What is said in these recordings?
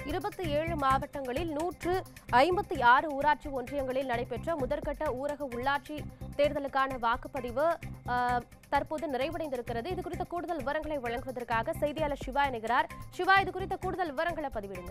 இருபத்தி ஏழு மாவட்டங்களில் நூற்று ஐம்பத்தி ஆறு ஊராட்சி ஒன்றியங்களில் நடைபெற்ற முதற்கட்ட ஊரக உள்ளாட்சி தேர்தலுக்கான வாக்குப்பதிவு ஆஹ், தற்போது நிறைவடைந்திருக்கிறது இது குறித்த கூடுதல் விவரங்களை வழங்குவதற்காக செய்தியாளர் சிவா இணைகிறார் சிவா இது குறித்த கூடுதல் விவரங்களை பதிவிடுங்க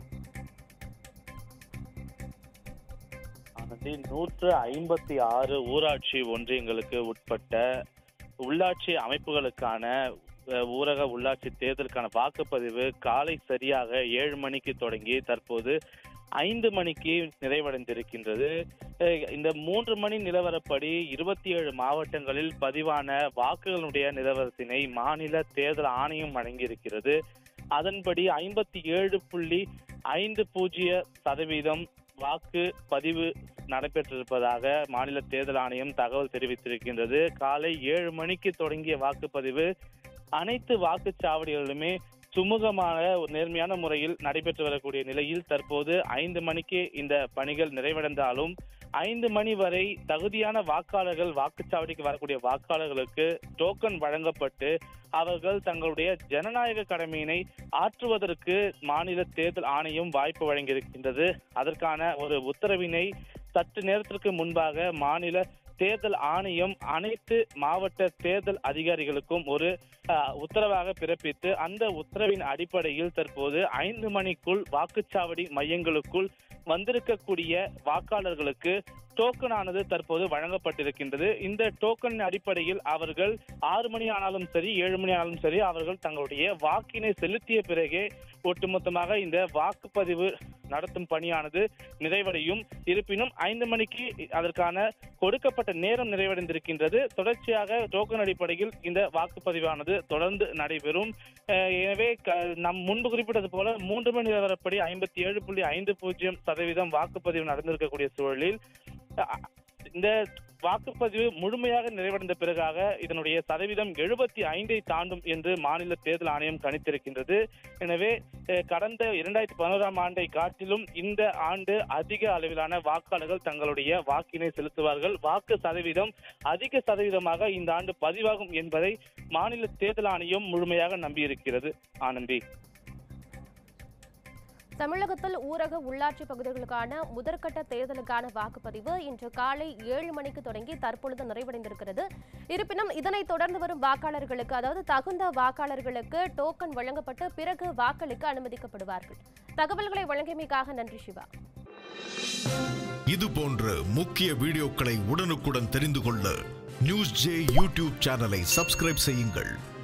ஆனந்தி நூற்று ஐம்பத்தி ஆறு ஊராட்சி ஒன்றியங்களுக்கு உட்பட்ட உள்ளாட்சி அமைப்புகளுக்கான அஹ், ஊரக உள்ளாட்சி தேர்தலுக்கான வாக்குப்பதிவு காலை சரியாக ஏழு மணிக்கு தொடங்கி தற்போது ஐந்து மணிக்கு நிறைவடைந்திருக்கின்றது அஹ், இந்த மூன்று மணி நிலவரப்படி இருபத்தி ஏழு மாவட்டங்களில் பதிவான வாக்குகளுடைய நிலவரத்தினை மாநில தேர்தல் ஆணையம் வழங்கியிருக்கிறது அதன்படி ஐம்பத்தி ஏழு புள்ளி ஐந்து பூஜ்ஜிய சதவீதம் வாக்கு பதிவு நடைபெற்றிருப்பதாக மாநில தேர்தல் ஆணையம் தகவல் தெரிவித்திருக்கின்றது காலை ஏழு மணிக்கு தொடங்கிய வாக்குப்பதிவு அனைத்து வாக்குச்சாவடிகளிலுமே சுமூகமான ஒரு நேர்மையான முறையில் நடைபெற்று வரக்கூடிய நிலையில் தற்போது ஐந்து மணிக்கு இந்த பணிகள் நிறைவடைந்தாலும் ஐந்து மணி வரை தகுதியான வாக்காளர்கள் வாக்குச்சாவடிக்கு வரக்கூடிய வாக்காளர்களுக்கு டோக்கன் வழங்கப்பட்டு அவர்கள் தங்களுடைய ஜனநாயக கடமையினை ஆற்றுவதற்கு மாநில தேர்தல் ஆணையம் வாய்ப்பு வழங்கியிருக்கின்றது அதற்கான ஒரு உத்தரவினை சற்று நேரத்திற்கு முன்பாக மாநில தேர்தல் ஆணையம் அனைத்து மாவட்ட தேர்தல் அதிகாரிகளுக்கும் ஒரு அஹ், உத்தரவாக பிறப்பித்து அந்த உத்தரவின் அடிப்படையில் தற்போது ஐந்து மணிக்குள் வாக்குச்சாவடி மையங்களுக்குள் வந்திருக்கக்கூடிய வாக்காளர்களுக்கு டோக்கன் ஆனது தற்போது வழங்கப்பட்டிருக்கின்றது இந்த டோக்கன் அடிப்படையில் அவர்கள் ஆறு மணி ஆனாலும் சரி ஏழு மணி ஆனாலும் சரி அவர்கள் தங்களுடைய வாக்கினை செலுத்திய பிறகே ஒட்டுமொத்தமாக இந்த வாக்குப்பதிவு நடத்தும் பணியானது நிறைவடையும் இருப்பினும் ஐந்து மணிக்கு அதற்கான கொடுக்கப்பட்ட நேரம் நிறைவடைந்திருக்கின்றது தொடர்ச்சியாக டோக்கன் அடிப்படையில் இந்த வாக்குப்பதிவானது தொடர்ந்து நடைபெறும் அஹ் எனவே க- நம் முன்பு குறிப்பிட்டது போல மூன்று மணி நிலவரப்படி ஐம்பத்தி ஏழு புள்ளி ஐந்து பூஜ்ஜியம் சதவீதம் வாக்குப்பதிவு நடந்திருக்கக்கூடிய சூழலில் அஹ், இந்த வாக்குப்பதிவு முழுமையாக நிறைவடைந்த பிறகாக இதனுடைய சதவீதம் எழுபத்தி ஐந்தை தாண்டும் என்று மாநில தேர்தல் ஆணையம் கணித்திருக்கின்றது எனவே அஹ், கடந்த இரண்டாயிரத்தி பதினோராம் ஆண்டை காட்டிலும் இந்த ஆண்டு அதிக அளவிலான வாக்காளர்கள் தங்களுடைய வாக்கினை செலுத்துவார்கள் வாக்கு சதவீதம் அதிக சதவீதமாக இந்த ஆண்டு பதிவாகும் என்பதை மாநில தேர்தல் ஆணையம் முழுமையாக நம்பியிருக்கிறது ஆனந்தி தமிழகத்தில் ஊரக உள்ளாட்சி பகுதிகளுக்கான முதற்கட்ட தேர்தலுக்கான வாக்குப்பதிவு இன்று காலை ஏழு மணிக்கு தொடங்கி தற்பொழுது நிறைவடைந்திருக்கிறது இருப்பினும் இதனைத் தொடர்ந்து வரும் வாக்காளர்களுக்கு அதாவது தகுந்த வாக்காளர்களுக்கு டோக்கன் வழங்கப்பட்டு பிறகு வாக்களிக்க அனுமதிக்கப்படுவார்கள் தகவல்களை வழங்கியமைக்காக நன்றி சிவா இது போன்ற முக்கிய வீடியோக்களை உடனுக்குடன் தெரிந்து கொள்ள நியூஸ் ஜே யூடியூப் சேனலை சப்ஸ்கிரைப் செய்யுங்கள்